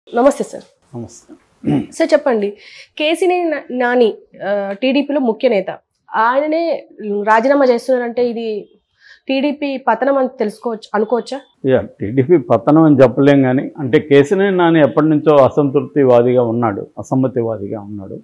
నమస్తే సార్ నమస్తే సార్ చెప్పండి కేసీనే నా- నాని ఆ, టీడీపీలో ముఖ్య నేత ఆయననే రాజీనామా చేస్తున్నారంటే ఇది టీడీపీ పతనం అని తెలుసుకోవచ్చు అనుకోవచ్చా యా టీడీపీ పతనం అని చెప్పలేం కానీ అంటే కేసీఆర్ నాని ఎప్పటి నుంచో అసంతృప్తివాదిగా ఉన్నాడు అసమ్మతివాదిగా ఉన్నాడు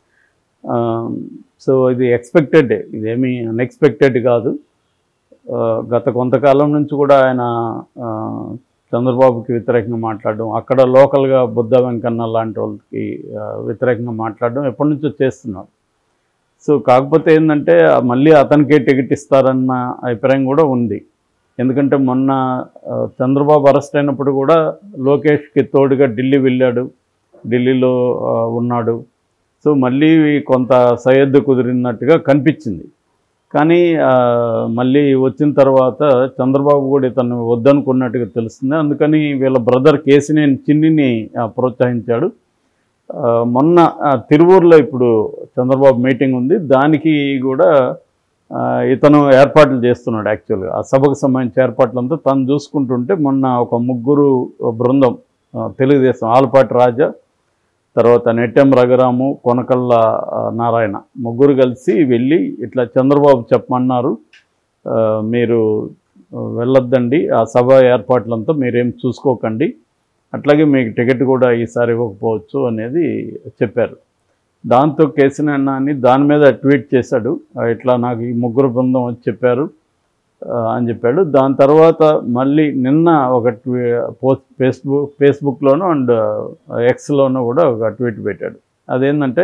సో ఇది ఎక్స్పెక్టెడ్ ఇదేమీ అన్ఎక్స్పెక్టెడ్ కాదు ఆ, గత కొంతకాలం నుంచి కూడా ఆయన ఆ, చంద్రబాబుకి వ్యతిరేకంగా మాట్లాడడం అక్కడ లోకల్గా బుద్ధ వెంకన్న లాంటి వాళ్ళకి ఆ, వ్యతిరేకంగా మాట్లాడడం ఎప్పటి నుంచో చేస్తున్నాడు సో కాకపోతే ఏంటంటే మళ్ళీ అతనికే టికెట్ ఇస్తారన్న అభిప్రాయం కూడా ఉంది ఎందుకంటే మొన్న ఆ, చంద్రబాబు అరెస్ట్ అయినప్పుడు కూడా లోకేష్కి తోడుగా ఢిల్లీ వెళ్ళాడు ఢిల్లీలో ఆ, ఉన్నాడు సో మళ్ళీ కొంత సయ్యద్దు కుదిరినట్టుగా కనిపించింది కానీ ఆ, మళ్ళీ వచ్చిన తర్వాత చంద్రబాబు కూడా ఇతను వద్దనుకున్నట్టుగా తెలుస్తుంది అందుకని వీళ్ళ బ్రదర్ కేసినేని చిన్నిని ఆ, ప్రోత్సహించాడు ఆ, మొన్న ఆ, తిరువూరులో ఇప్పుడు చంద్రబాబు మీటింగ్ ఉంది దానికి కూడా ఆ, ఇతను ఏర్పాట్లు చేస్తున్నాడు యాక్చువల్గా ఆ సభకు సంబంధించిన ఏర్పాట్లంతా తను చూసుకుంటుంటే మొన్న ఒక ముగ్గురు బృందం ఆ, తెలుగుదేశం ఆలపాటి రాజా తర్వాత నెట్టెం రఘురాము కొనకళ్ళ ఆ, నారాయణ ముగ్గురు కలిసి వెళ్ళి ఇట్లా చంద్రబాబు చెప్పమన్నారు ఆ, మీరు వెళ్ళొద్దండి ఆ సభ ఏర్పాట్లంతా మీరేం చూసుకోకండి అట్లాగే మీకు టికెట్ కూడా ఈసారి ఇవ్వకపోవచ్చు అనేది చెప్పారు దాంతో కేసీఆర్ అని దాని మీద ట్వీట్ చేశాడు ఆ, ఇట్లా నాకు ఈ ముగ్గురు బృందం వచ్చి చెప్పారు ఆ, అని చెప్పాడు దాని తర్వాత మళ్ళీ నిన్న ఒక ట్వీ పోస్ట్ ఫేస్బుక్ ఫేస్బుక్లోను అండ్ ఎక్స్లోనూ కూడా ఒక ట్వీట్ పెట్టాడు అదేంటంటే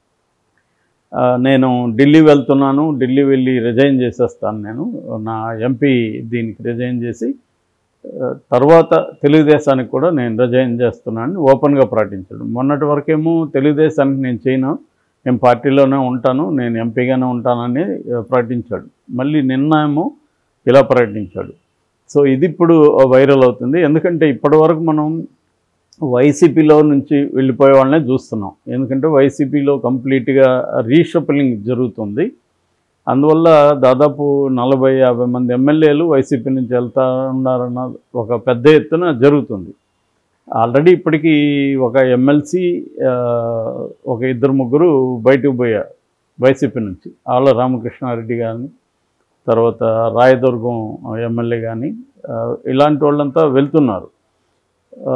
ఆ, నేను ఢిల్లీ వెళ్తున్నాను ఢిల్లీ వెళ్ళి రిజైన్ చేసేస్తాను నేను నా ఎంపీ దీనికి రిజైన్ చేసి ఆ, తర్వాత తెలుగుదేశానికి కూడా నేను రిజైన్ చేస్తున్నాను ఓపెన్గా ప్రకటించాడు మొన్నటి వరకేమో తెలుగుదేశానికి నేను చేయను నేను పార్టీలోనే ఉంటాను నేను ఎంపీగానే ఉంటానని ఆ, ప్రకటించాడు మళ్ళీ నిన్న ఏమో ఇలా ప్రకటించాడు సో ఇది ఇప్పుడు వైరల్ అవుతుంది ఎందుకంటే ఇప్పటివరకు మనం వైసీపీలో నుంచి వెళ్ళిపోయే వాళ్ళనే చూస్తున్నాం ఎందుకంటే వైసీపీలో కంప్లీట్గా రీషఫలింగ్ జరుగుతుంది అందువల్ల దాదాపు నలభై యాభై మంది ఎమ్మెల్యేలు వైసీపీ నుంచి వెళ్తా ఉన్నారన్న ఒక పెద్ద ఎత్తున జరుగుతుంది ఆల్రెడీ ఇప్పటికీ ఒక ఎమ్మెల్సీ ఒక ఇద్దరు ముగ్గురు బయటకు పోయారు వైసీపీ నుంచి ఆళ్ళ రామకృష్ణారెడ్డి కానీ తర్వాత రాయదుర్గం ఎమ్మెల్యే కానీ ఇలాంటి వాళ్ళంతా వెళ్తున్నారు ఆ,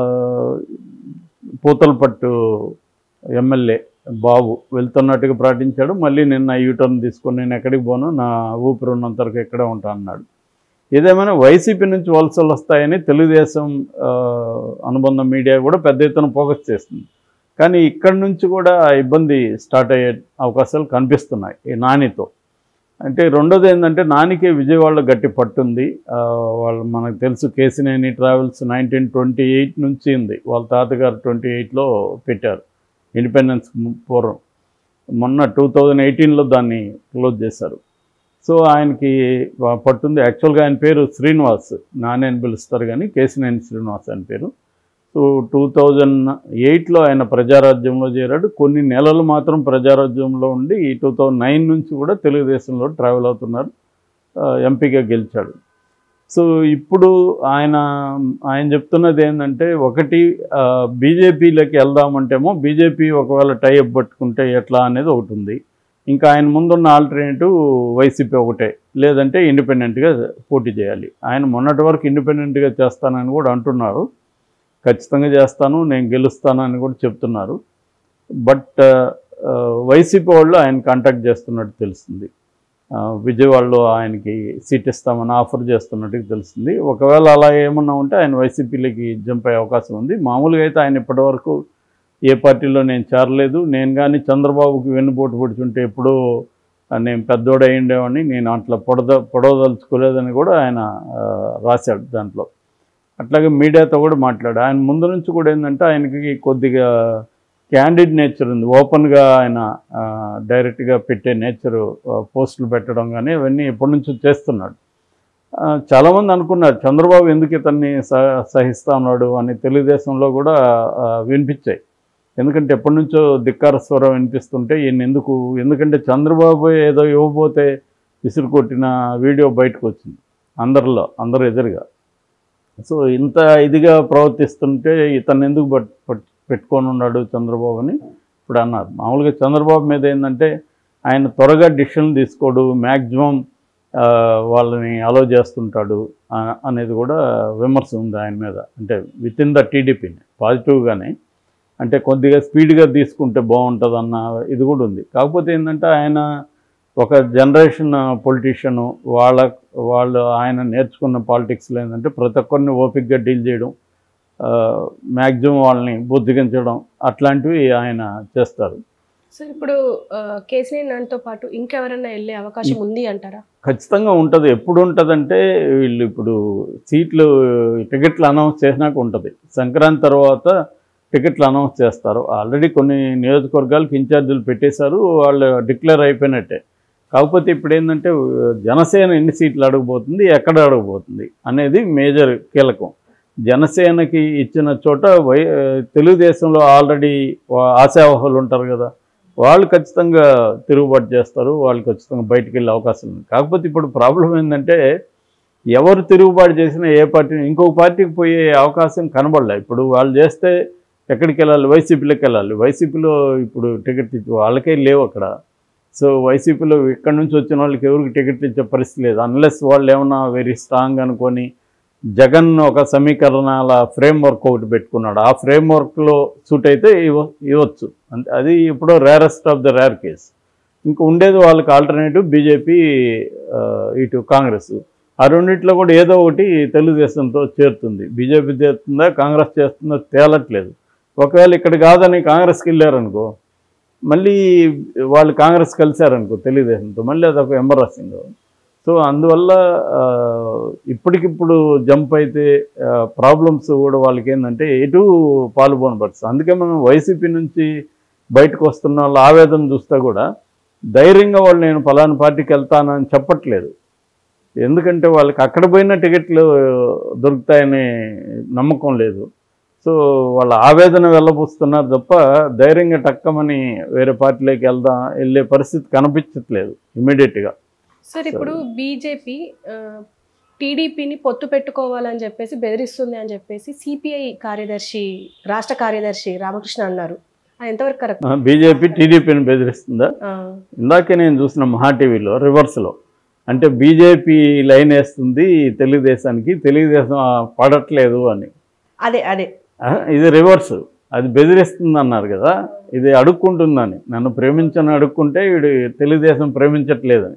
పూతలపట్టు ఎమ్మెల్యే బాబు వెళ్తున్నట్టుగా ప్రకటించాడు మళ్ళీ నిన్న యూటర్న్ తీసుకొని నేను ఎక్కడికి పోను నా ఊపిరి ఉన్నంత వరకు ఇక్కడే ఉంటా అన్నాడు ఏదేమైనా వైసీపీ నుంచి వలసలు వస్తాయని తెలుగుదేశం ఆ, అనుబంధ మీడియా కూడా పెద్ద ఎత్తున ఫోకస్ చేస్తుంది కానీ ఇక్కడి నుంచి కూడా ఆ ఇబ్బంది స్టార్ట్ అయ్యే అవకాశాలు కనిపిస్తున్నాయి ఈ నానితో అంటే రెండోది ఏంటంటే నానికే విజయవాడలో గట్టి పట్టుంది ఆ, వాళ్ళు మనకు తెలుసు Kesineni travels nineteen twenty eight నుంచి ఉంది వాళ్ళ తాతగారు ట్వంటీ ఎయిట్లో పెట్టారు ఇండిపెండెన్స్ ము- పూర్వం మొన్న టూ థౌజండ్ ఎయిటీన్లో దాన్ని క్లోజ్ చేశారు సో ఆయనకి ఆ, పట్టుంది యాక్చువల్గా ఆయన పేరు శ్రీనివాస్ నాని అని పిలుస్తారు కానీ కేసినేని శ్రీనివాస్ అని పేరు సో టూ థౌజండ్ ఎయిట్లో ఆయన ప్రజారాజ్యంలో చేరాడు కొన్ని నెలలు మాత్రం ప్రజారాజ్యంలో ఉండి ఈ టూ థౌజండ్ నైన్ నుంచి కూడా తెలుగుదేశంలో ట్రావెల్ అవుతున్నారు ఆ, ఎంపీగా గెలిచాడు సో ఇప్పుడు ఆయన ఆయన చెప్తున్నది ఏంటంటే ఒకటి ఆ, బీజేపీలోకి వెళ్దామంటేమో బీజేపీ ఒకవేళ టైఅప్ పట్టుకుంటే ఎట్లా అనేది ఒకటి ఉంది ఇంకా ఆయన ముందున్న ఆల్టర్నేటివ్ వైసీపీ ఒకటే లేదంటే ఇండిపెండెంట్గా పోటీ చేయాలి ఆయన మొన్నటి వరకు ఇండిపెండెంట్గా చేస్తానని కూడా అంటున్నారు ఖచ్చితంగా చేస్తాను నేను గెలుస్తానని కూడా చెప్తున్నారు బట్ ఆ, వైసీపీ వాళ్ళు ఆయన కాంటాక్ట్ చేస్తున్నట్టు తెలుస్తుంది ఆ, విజయవాడలో ఆయనకి సీట్ ఇస్తామని ఆఫర్ చేస్తున్నట్టు తెలుస్తుంది ఒకవేళ అలా ఏమన్నా ఉంటే ఆయన వైసీపీలోకి జంప్ అయ్యే అవకాశం ఉంది మామూలుగా అయితే ఆయన ఇప్పటివరకు ఏ పార్టీలో నేను చేరలేదు నేను కానీ చంద్రబాబుకి వెన్నుపోటు పొడుచుంటే ఎప్పుడూ ఆ, నేను పెద్దోడు అయ్యిండేవాడిని నేను అట్లా పొడద పొడవదలుచుకోలేదని కూడా ఆయన ఆ, రాశాడు దాంట్లో అట్లాగే మీడియాతో కూడా మాట్లాడు ఆయన ముందు నుంచి కూడా ఏంటంటే ఆయనకి కొద్దిగా క్యాండిడ్ నేచర్ ఉంది ఓపెన్గా ఆయన ఆ, డైరెక్ట్గా పెట్టే నేచరు పోస్టులు పెట్టడం కానీ అవన్నీ ఎప్పటి నుంచో చేస్తున్నాడు ఆ, చాలామంది అనుకున్నారు చంద్రబాబు ఎందుకు ఇతన్ని సహ సహిస్తా ఉన్నాడు అని తెలుగుదేశంలో కూడా ఆ, వినిపించాయి ఎందుకంటే ఎప్పటి నుంచో ధిక్కార స్వరం వినిపిస్తుంటే ఈయన ఎందుకు ఎందుకంటే చంద్రబాబు ఏదో ఇవ్వబోతే విసురు కొట్టిన వీడియో బయటకు వచ్చింది అందరిలో అందరు ఎదురుగా సో ఇంత ఇదిగా ప్రవర్తిస్తుంటే ఇతను ఎందుకు పట్ పట్- పెట్టుకొని ఉన్నాడు చంద్రబాబు అని ఇప్పుడు అన్నారు మామూలుగా చంద్రబాబు మీద ఏంటంటే ఆయన త్వరగా డిసిషన్ తీసుకోడు మ్యాక్సిమం వాళ్ళని అలో చేస్తుంటాడు ఆ- అనేది కూడా విమర్శ ఉంది ఆయన మీద అంటే విత్ ఇన్ ద టీడీపీని పాజిటివ్గానే అంటే కొద్దిగా స్పీడ్గా తీసుకుంటే బాగుంటుంది అన్న ఇది కూడా ఉంది కాకపోతే ఏంటంటే ఆయన ఒక జనరేషన్ పొలిటీషియన్ వాళ్ళ వాళ్ళు ఆయన నేర్చుకున్న పాలిటిక్స్లో ఏంటంటే ప్రతి ఒక్కరిని ఓపిక్గా డీల్ చేయడం మ్యాక్సిమం వాళ్ళని బుద్ధిగించడం అట్లాంటివి ఆయన చేస్తారు సార్ ఇప్పుడు ఆ, కేసీఆర్ నానితో పాటు ఇంకెవరన్నా వెళ్ళే అవకాశం ఉంది అంటారా ఖచ్చితంగా ఉంటుంది ఎప్పుడు ఉంటుందంటే వీళ్ళు ఇప్పుడు సీట్లు టికెట్లు అనౌన్స్ చేసినాక ఉంటుంది సంక్రాంతి తర్వాత టికెట్లు అనౌన్స్ చేస్తారు ఆల్రెడీ కొన్ని నియోజకవర్గాలకు ఇన్ఛార్జీలు పెట్టేశారు వాళ్ళు డిక్లేర్ అయిపోయినట్టే కాకపోతే ఇప్పుడు ఏంటంటే జనసేన ఎన్ని సీట్లు అడగబోతుంది ఎక్కడ అడగబోతుంది అనేది మేజర్ కీలకం జనసేనకి ఇచ్చిన చోట వై తెలుగుదేశంలో ఆల్రెడీ ఆశావహులు ఉంటారు కదా వాళ్ళు ఖచ్చితంగా తిరుగుబాటు చేస్తారు వాళ్ళు ఖచ్చితంగా బయటికి వెళ్ళే అవకాశం ఉంది కాకపోతే ఇప్పుడు ప్రాబ్లం ఏంటంటే ఎవరు తిరుగుబాటు చేసినా ఏ పార్టీ ఇంకొక పార్టీకి పోయే అవకాశం కనబడలే ఇప్పుడు వాళ్ళు చేస్తే ఎక్కడికి వెళ్ళాలి వైసీపీలోకి వెళ్ళాలి వైసీపీలో ఇప్పుడు టికెట్ ఇచ్చి వాళ్ళకే లేవు అక్కడ సో వైసీపీలో ఇక్కడ నుంచి వచ్చిన వాళ్ళకి ఎవరికి టికెట్ ఇచ్చే పరిస్థితి లేదు అన్లెస్ వాళ్ళు ఏమన్నా వెరీ స్ట్రాంగ్ అనుకొని జగన్ ఒక సమీకరణాల ఫ్రేమ్ వర్క్ ఒకటి పెట్టుకున్నాడు ఆ ఫ్రేమ్ వర్క్లో సూట్ అయితే ఇవ్వ ఇవ్వచ్చు అంటే అది ఇప్పుడు rarest of the rare case ఇంకా ఉండేది వాళ్ళకి ఆల్టర్నేటివ్ బీజేపీ ఇటు కాంగ్రెస్ ఆ రెండిట్లో కూడా ఏదో ఒకటి తెలుగుదేశంతో చేరుతుంది బీజేపీ చేరుతుందా కాంగ్రెస్ చేస్తుందా తేలట్లేదు ఒకవేళ ఇక్కడ కాదని కాంగ్రెస్కి వెళ్ళారనుకో మళ్ళీ వాళ్ళు కాంగ్రెస్ కలిశారనుకో తెలుగుదేశంతో మళ్ళీ అదొక ఎంబరాసింగ్ సో అందువల్ల ఆ, ఇప్పటికిప్పుడు జంప్ అయితే ప్రాబ్లమ్స్ కూడా వాళ్ళకి ఏంటంటే ఎటు పాల్గొన పరిస్థితి అందుకే మనం వైసీపీ నుంచి బయటకు వస్తున్న వాళ్ళ ఆవేదన చూస్తే కూడా ధైర్యంగా వాళ్ళు నేను ఫలానా పార్టీకి వెళ్తానని చెప్పట్లేదు ఎందుకంటే వాళ్ళకి అక్కడ పోయిన టికెట్లు దొరుకుతాయనే నమ్మకం లేదు సో వాళ్ళ ఆవేదన వెళ్ళబోస్తున్నారు తప్ప ధైర్యంగా టక్కమని వేరే పార్టీలోకి వెళ్దాం వెళ్ళే పరిస్థితి కనిపించట్లేదు ఇమీడియట్గా సార్ ఇప్పుడు బీజేపీ టీడీపీని పొత్తు పెట్టుకోవాలని చెప్పేసి బెదిరిస్తుంది అని చెప్పేసి సిపిఐ కార్యదర్శి రాష్ట్ర కార్యదర్శి రామకృష్ణ అన్నారు అది ఎంతవరకు కరెక్ట్ బీజేపీ టీడీపీని బెదిరిస్తుందా ఇందాకే నేను చూసిన మహా టీవీలో రివర్స్లో అంటే బీజేపీ లైన్ వేస్తుంది తెలుగుదేశానికి తెలుగుదేశం ఆ, పడట్లేదు అని అదే అదే ఆ, ఇది రివర్స్ అది బెదిరిస్తుంది అన్నారు కదా ఇది అడుక్కుంటుందని నన్ను ప్రేమించని అడుక్కుంటే వీడు తెలుగుదేశం ప్రేమించట్లేదని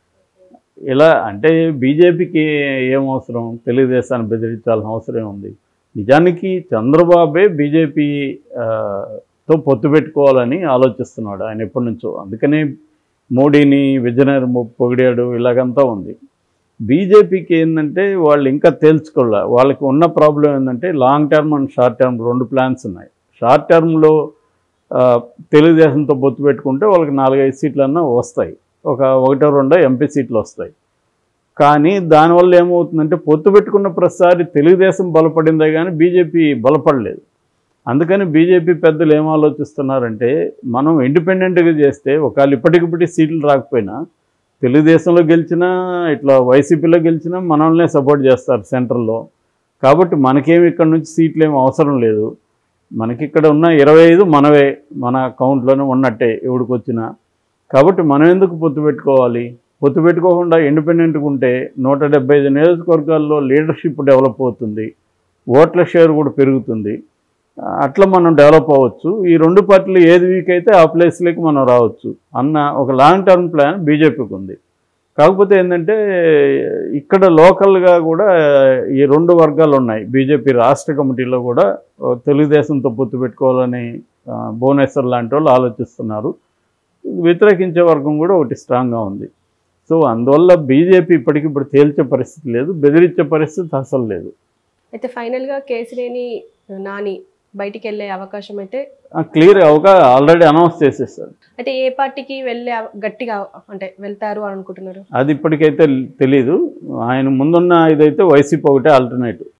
ఇలా అంటే బీజేపీకి ఏం అవసరం తెలుగుదేశాన్ని బెదిరించాల్సిన అవసరం ఉంది నిజానికి చంద్రబాబే బీజేపీ ఆ, తో పొత్తు పెట్టుకోవాలని ఆలోచిస్తున్నాడు ఆయన ఎప్పటి నుంచో అందుకనే మోడీని విజయనగరం పొగిడాడు ఇలాగంతా ఉంది బీజేపీకి ఏంటంటే వాళ్ళు ఇంకా తేల్చుకోలే వాళ్ళకి ఉన్న ప్రాబ్లం ఏంటంటే long term and short term రెండు ప్లాన్స్ ఉన్నాయి షార్ట్ టర్మ్లో తెలుగుదేశంతో పొత్తు పెట్టుకుంటే వాళ్ళకి నాలుగైదు సీట్లన్నా వస్తాయి ఒక ఒకటో రెండో ఎంపీ సీట్లు వస్తాయి కానీ దానివల్ల ఏమవుతుందంటే పొత్తు పెట్టుకున్న ప్రతిసారి తెలుగుదేశం బలపడిందే కానీ బీజేపీ బలపడలేదు అందుకని బీజేపీ పెద్దలు ఏం ఆలోచిస్తున్నారంటే మనం ఇండిపెండెంట్గా చేస్తే ఒకవేళ ఇప్పటికిప్పటి సీట్లు రాకపోయినా తెలుగుదేశంలో గెలిచినా ఇట్లా వైసీపీలో గెలిచినా మనల్నే సపోర్ట్ చేస్తారు సెంట్రల్లో కాబట్టి మనకేమి ఇక్కడ నుంచి సీట్లు ఏమి అవసరం లేదు మనకి ఇక్కడ ఉన్న ఇరవై ఐదు మనవే మన అకౌంట్లోనే ఉన్నట్టే ఎవడికి వచ్చినా కాబట్టి మనం ఎందుకు పొత్తు పెట్టుకోవాలి పొత్తు పెట్టుకోకుండా ఇండిపెండెంట్గా ఉంటే నూట డెబ్బై ఐదు నియోజకవర్గాల్లో లీడర్షిప్ డెవలప్ అవుతుంది ఓట్ల షేర్ కూడా పెరుగుతుంది అట్లా మనం డెవలప్ అవ్వచ్చు ఈ రెండు పార్టీలు ఏది వీక్ అయితే ఆ ప్లేస్లోకి మనం రావచ్చు అన్న ఒక లాంగ్ టర్మ్ ప్లాన్ బీజేపీకి ఉంది కాకపోతే ఏంటంటే ఇక్కడ లోకల్గా కూడా ఈ రెండు వర్గాలు ఉన్నాయి బీజేపీ రాష్ట్ర కమిటీలో కూడా ఆ, తెలుగుదేశంతో పొత్తు పెట్టుకోవాలని ఆ, భువనేశ్వర్ లాంటి వాళ్ళు ఆలోచిస్తున్నారు వ్యతిరేకించే వర్గం కూడా ఒకటి స్ట్రాంగ్గా ఉంది సో అందువల్ల బీజేపీ ఇప్పటికిప్పుడు తేల్చే పరిస్థితి లేదు బెదిరించే పరిస్థితి అసలు లేదు అయితే ఫైనల్గా కేసినేని నాని బయటికి వెళ్ళే అవకాశం అయితే క్లియర్ అవగా ఆల్రెడీ అనౌన్స్ చేసేసారు అయితే ఏ పార్టీకి వెళ్ళే అవ- గట్టిగా అంటే వెళ్తారు అని అనుకుంటున్నారు అది ఇప్పటికైతే తెలీదు ఆయన ముందున్న ఇదైతే వైసీపీ ఒకటే ఆల్టర్నేటివ్